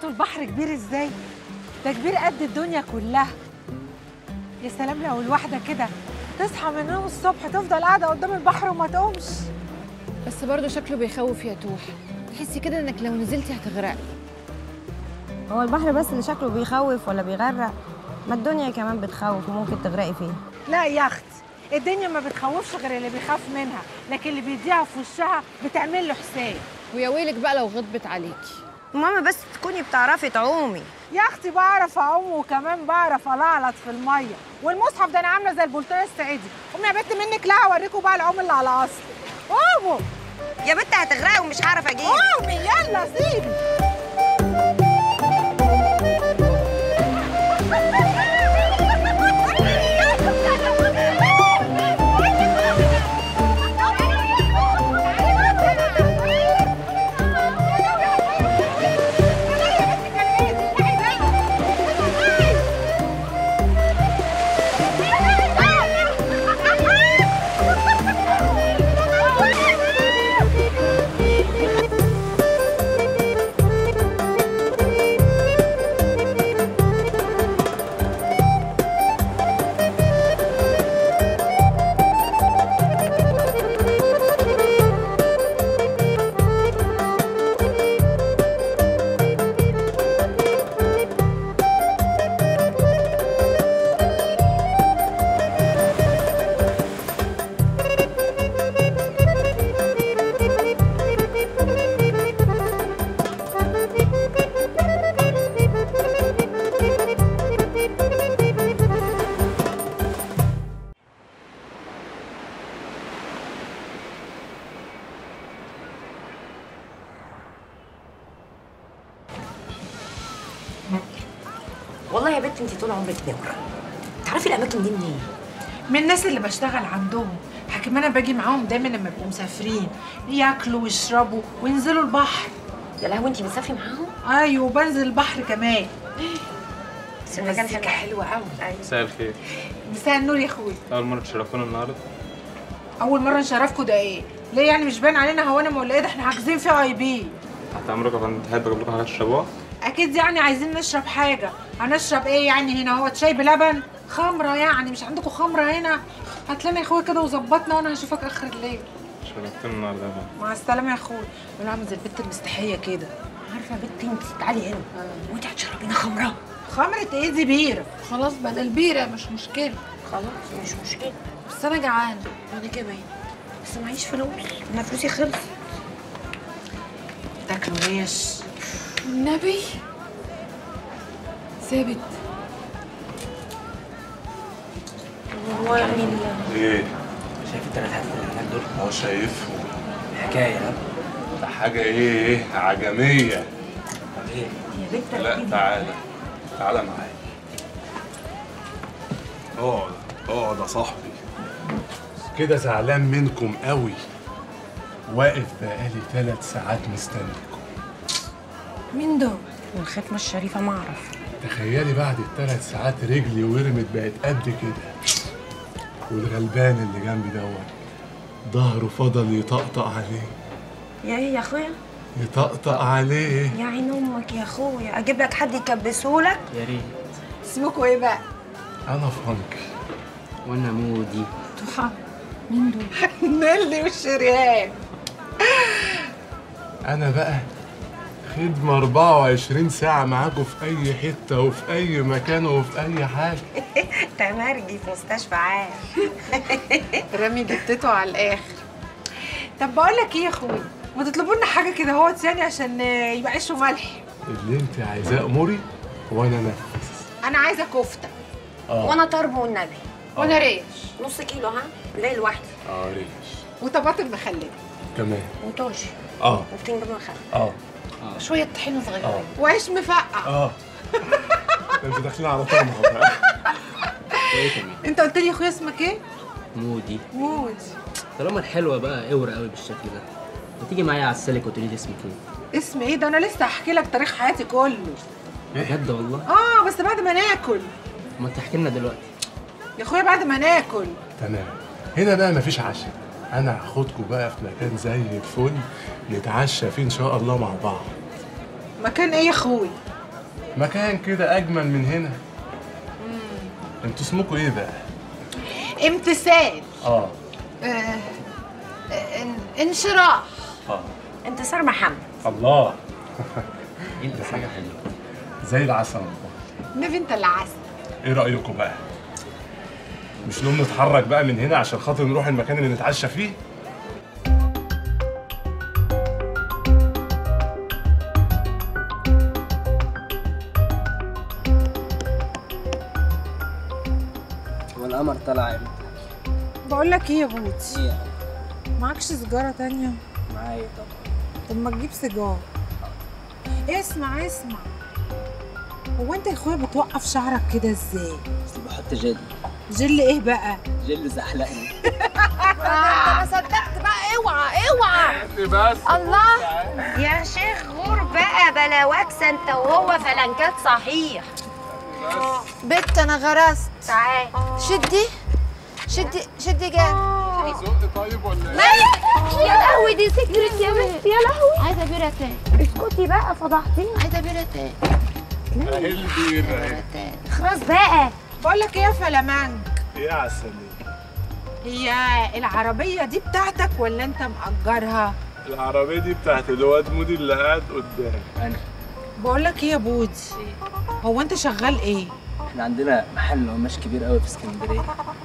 شفتوا البحر كبير ازاي ده كبير قد الدنيا كلها يا سلام لو الواحده كده تصحى من النوم الصبح تفضل قاعده قدام البحر وما تقومش بس برضه شكله بيخوف يا توح تحسي كده انك لو نزلتي هتغرقي هو البحر بس اللي شكله بيخوف ولا بيغرق ما الدنيا كمان بتخوف وممكن تغرقي فيه لا يا اختي الدنيا ما بتخوفش غير اللي بيخاف منها لكن اللي بيضيع في وشها بتعمل له حساب ويا ويلك بقى لو غضبت عليكي ماما بس تكوني بتعرفي تعومي يا اختي بعرف اعوم وكمان بعرف العلط في الميه والمصحف ده انا عامله زي البلطيه السعيدي قومي يا بنت منك لا اوريكم بقى العوم اللي على اصل قوموا يا بنت هتغرقي ومش هعرف اجيب قومي يلا سيبي والله يا بنت انت طول عمرك نمره تعرفي الاماكن دي منين من الناس اللي بشتغل عندهم حكيم انا باجي معاهم دايما لما بيبقوا مسافرين ياكلوا ويشربوا وينزلوا البحر يا لهوي انت بتسافري معاهم ايوه وبنزل البحر كمان بس المكان مزيكا حلو حلوه قوي مساء الخير مساء النور يا اخوي أول مرة تشرفونا النهاردة اول مره نشرفكم ده ايه ليه يعني مش باين علينا هوانم ولا ايه ده احنا حاجزين في اي بي تحت أمرك يا فندم تحب أجيب لكم حاجة تشربوها؟ اكيد يعني عايزين نشرب حاجه هنشرب ايه يعني هنا هو شاي بلبن خمره يعني مش عندكم خمره هنا هات لنا يا اخويا كده وظبطنا وانا هشوفك اخر الليل شرفتونا النهاردة يا فندم مع السلامه يا اخويا وانا عامل زي البت المستحيه كده عارفه يا بنت انت تعالي هنا وانت هتشربينا خمره خمره ايه دي بيره خلاص بدل البيره مش مشكله خلاص مش مشكله بس انا جعانه وانا كمان بس معيش فلوس انا فلوسي خلصت تاكلوا ريش النبي ثابت هو يعني ال- ايه شايف التلات حاجات اللي هناك دول اه شايفهم حكايه ها ده حاجه ايه ايه عجميه طب ايه يا بنت لا تعالى تعالى معايا اقعد اقعد يا صاحبي كده زعلان منكم قوي واقف بقالي ثلاث ساعات مستنيكم مين دول الختمه الشريفه ما اعرف تخيلي بعد الثلاث ساعات رجلي ورمت بقت قد كده والغلبان اللي جنبي دوت ظهره فضل يطقطق عليه يا ايه يا اخويا يطقطق عليه يا عين امك يا اخويا اجيب لك حد يكبسهولك يا ريت اسمكوا ايه بقى انا فرانكي وانا مودي توحة مين دول نيلي والشريان انا بقى خدمة 24 ساعة معاكم في أي حتة وفي أي مكان وفي أي حاجة تمرجي في مستشفى عام رامي جتته على الاخر طب بقول لك ايه يا اخويا ما تطلبوا لنا حاجه كده هو تاني عشان آه، يبقى عيش وملح اللي أنت عايزاه أموري وأنا نفذ انا عايزه كفته آه وانا طرب والنبي وانا ريش نص كيلو ها ليه لوحدي آه ريش وطماطم مخلله كمان وطرش آه وبتنجان مخلل آه شويه طحينه صغيره آه وعيش مفقع آه ده أنتوا داخلين على طمع بقى ايه كمان انت قلت لي يا اخويا اسمك ايه مودي مود طالما الحلوه بقى اور قوي بالشكل ده ما تيجي معايا على السلك وتقولي لي اسمك ايه اسم ايه ده انا لسه هحكي لك تاريخ حياتي كله بجد والله اه بس بعد ما ناكل ما تحكي لنا دلوقتي يا اخويا بعد ما ناكل تمام هنا بقى مفيش عشاء أنا هاخدكم بقى في مكان زي الفل نتعشى فيه إن شاء الله مع بعض مكان ايه يا اخويا مكان كده اجمل من هنا انتوا اسمكوا ايه بقى امتثال اه آه، ان- انشراح اه انتصار محمد الله ايه ده حاجه حلوه زي العسل والله. نبي انت اللي عسل ايه رايكم بقى مش نقوم نتحرك بقى من هنا عشان خاطر نروح المكان اللي نتعشى فيه والقمر طلع امتى؟ بقول لك ايه يا بودي ايه معكش سيجاره تانية معايا طبعا طب ما تجيب سيجاره اسمع اسمع هو انت يا اخويا بتوقف شعرك كده ازاي بس بحط جل جل ايه بقى جل زحلقني انا صدقت بقى اوعى اوعى بس الله يا شيخ غور بقى بلا واكسه انت وهو فلنكات صحيح بت انا غرست تعال شدي شدي شدي جامد زق طيب ولا ايه يا لهوي دي سكرت يا بنت يا لهوي عايزه بيره تاني اسكتي بقى فضحتيني عايزه بيره تاني اهي البير اهي خلاص بقى بقول لك ايه يا فلامانج ايه عسل هي العربيه دي بتاعتك ولا انت مأجرها العربيه دي بتاعت الواد مودي اللي قاعد قدام انا بقول لك ايه يا بودي هو انت شغال ايه احنا عندنا محل قماش كبير قوي في اسكندريه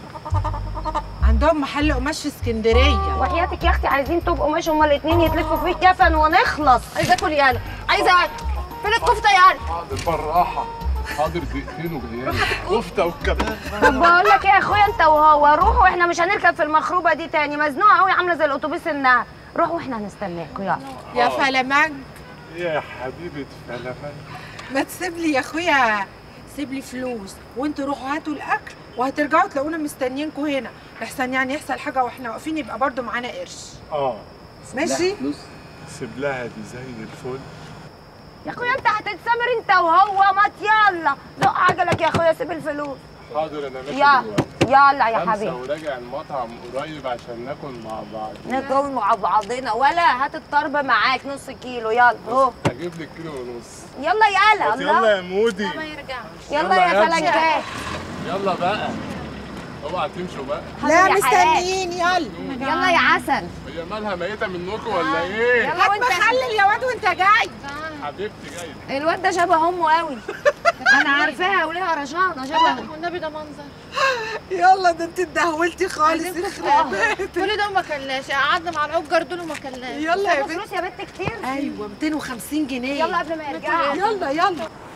عندهم محل قماش في اسكندريه وحياتك يا اختي عايزين تبقوا مش هما الاثنين يتلفوا فيه كفن ونخلص عايزه اكل يالا عايزه اكل فين الكفته يالا حاضر بالراحه حاضر دقيقتين وجايين كفته والكباب طب بقول لك ايه يا اخويا انت وهو روحوا احنا مش هنركب في المخروبه دي تاني مزنوقه قوي عامله زي الاتوبيس النهر روحوا واحنا هنستناكوا يلا يا فلامانج يا حبيبه فلمان ما تسيب لي يا اخويا سيب لي فلوس وانتوا روحوا هاتوا الاكل وهترجعوا تلاقونا مستنيينكم هنا لحسن يعني يحصل حاجه واحنا واقفين يبقى برضو معانا قرش اه ماشي فلوس سيب لها دي زي الفل يا اخويا انت هتتسامر انت وهو ما يلا زق عجلك يا اخويا سيب الفلوس حاضر انا ماشي يلا دلوقتي يلا يا خمسة حبيبي وراجع المطعم قريب عشان ناكل مع بعض ناكل مع بعضنا ولا هات الطرب معاك نص كيلو يلا اهو هجيب لك كيلو ونص يلا يلا بس الله يلا يا مودي ما يرجعش يلا يلا يا يلا. فلنكات يلا بقى اوعى تمشوا بقى لا يا حياة. مستنيين يلا يلا يا عسل هي مالها ميته منكم ولا ايه يلا هات وانت مخلل يا واد وانت جاي حبيبتي جاي الواد ده شبه امه قوي انا عارفاها وليها رشانه شبهه والنبي ده منظر يلا ده انت اتدهولتي خالص عايزين يخرب كل ده وما كلناش قعدنا مع العجر دول وما كلناش يلا يا تاخد بنت فلوس يا بنت كتير ايوه 250 جنيه يلا قبل ما يرجعوا يلا يلا